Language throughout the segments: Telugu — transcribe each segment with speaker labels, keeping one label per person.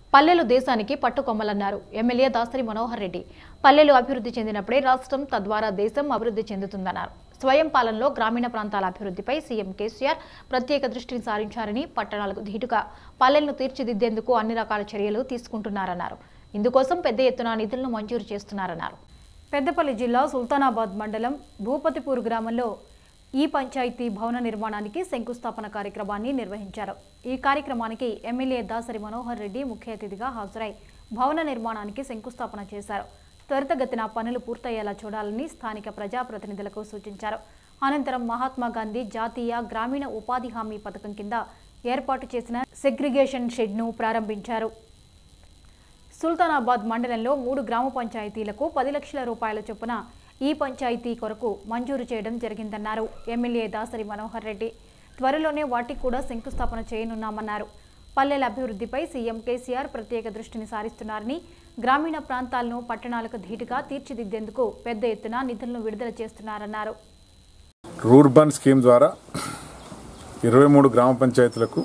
Speaker 1: పల్లెలు దేశానికి పట్టుకొమ్మలన్నారు ఎమ్మెల్యే దాసరి మనోహర్ రెడ్డి పల్లెలు అభివృద్ధి చెందినప్పుడే రాష్ట్రం తద్వారా దేశం అభివృద్ధి చెందుతుందన్నారు స్వయం పాలనలో గ్రామీణ ప్రాంతాల అభివృద్ధిపై సీఎం కేసీఆర్ ప్రత్యేక దృష్టిని సారించారని పట్టణాలకు ధీటుగా పల్లెలను తీర్చిదిద్దేందుకు అన్ని రకాల చర్యలు తీసుకుంటున్నారన్నారు ఇందుకోసం పెద్ద ఎత్తున నిధులను మంజూరు చేస్తున్నారన్నారు పెద్దపల్లి జిల్లా సుల్తానాబాద్ మండలం భూపతిపూర్ గ్రామంలో ఈ పంచాయతీ భవన నిర్మాణానికి శంకుస్థాపన కార్యక్రమాన్ని నిర్వహించారు ఈ కార్యక్రమానికి ఎమ్మెల్యే దాసరి మనోహర్ రెడ్డి ముఖ్య అతిథిగా హాజరై భవన నిర్మాణానికి శంకుస్థాపన చేశారు త్వరితగతిన పనులు పూర్తయ్యేలా చూడాలని స్థానిక ప్రజాప్రతినిధులకు సూచించారు అనంతరం మహాత్మా గాంధీ జాతీయ గ్రామీణ ఉపాధి హామీ పథకం కింద ఏర్పాటు చేసిన సెగ్రిగేషన్ షెడ్ను ప్రారంభించారు సుల్తానాబాద్ మండలంలో మూడు గ్రామ పంచాయతీలకు పది లక్షల రూపాయల చొప్పున ఈ పంచాయతీ కొరకు మంజూరు చేయడం జరిగిందన్నారు ఎమ్మెల్యే దాసరి మనోహర్ రెడ్డి త్వరలోనే వాటికి కూడా శంకుస్థాపన చేయనున్నామన్నారు పల్లెల అభివృద్ధిపై సీఎం కేసీఆర్ ప్రత్యేక దృష్టిని సారిస్తున్నారని గ్రామీణ ప్రాంతాలను పట్టణాలకు ధీటుగా తీర్చిదిద్దేందుకు పెద్ద ఎత్తున నిధులను విడుదల చేస్తున్నారన్నారు
Speaker 2: రూర్బన్ స్కీమ్ ద్వారా ఇరవై మూడు గ్రామ పంచాయతీలకు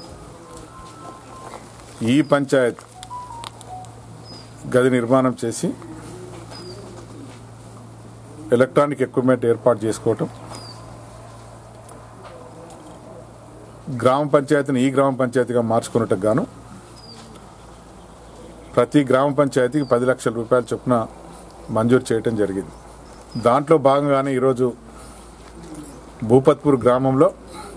Speaker 2: ఈ పంచాయత్ గది నిర్మాణం చేసి ఎలక్ట్రానిక్ ఎక్విప్మెంట్ ఏర్పాటు చేసుకోవటం గ్రామ పంచాయతీని ఈ గ్రామ పంచాయతీగా మార్చుకున్నట్టుకు గాను ప్రతి గ్రామ పంచాయతీకి పది లక్షల రూపాయల చొప్పున మంజూరు చేయటం జరిగింది దాంట్లో భాగంగానే ఈరోజు భూపత్పూర్ గ్రామంలో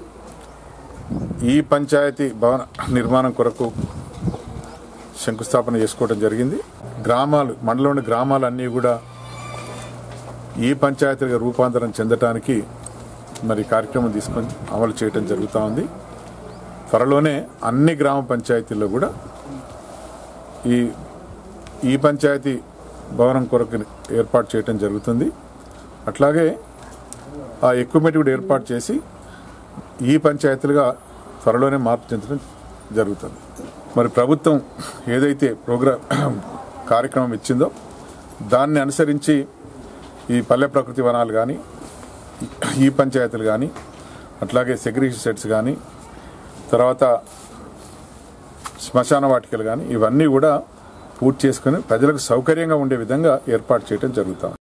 Speaker 2: ఈ పంచాయతీ భవన నిర్మాణం కొరకు శంకుస్థాపన చేసుకోవడం జరిగింది గ్రామాలు మండలంలోని గ్రామాలన్నీ కూడా ఈ పంచాయతీగా రూపాంతరం చెందటానికి మరి కార్యక్రమం తీసుకొని అమలు చేయడం జరుగుతూ ఉంది త్వరలోనే అన్ని గ్రామ పంచాయతీల్లో కూడా ఈ ఈ పంచాయతీ భవనం కొరకు ఏర్పాటు చేయడం జరుగుతుంది అట్లాగే ఆ ఎక్విప్మెంట్ కూడా ఏర్పాటు చేసి ఈ పంచాయతీలుగా త్వరలోనే మార్పు చెందడం జరుగుతుంది మరి ప్రభుత్వం ఏదైతే ప్రోగ్రామ్ కార్యక్రమం ఇచ్చిందో దాన్ని అనుసరించి ఈ పల్లె ప్రకృతి వనాలు కానీ ఈ పంచాయతీలు కానీ అట్లాగే సెగ్రిగేషన్ సెట్స్ కానీ తర్వాత శ్మశాన వాటికలు కానీ ఇవన్నీ కూడా పూర్తి చేసుకుని ప్రజలకు సౌకర్యంగా ఉండే విధంగా ఏర్పాటు చేయడం జరుగుతుంది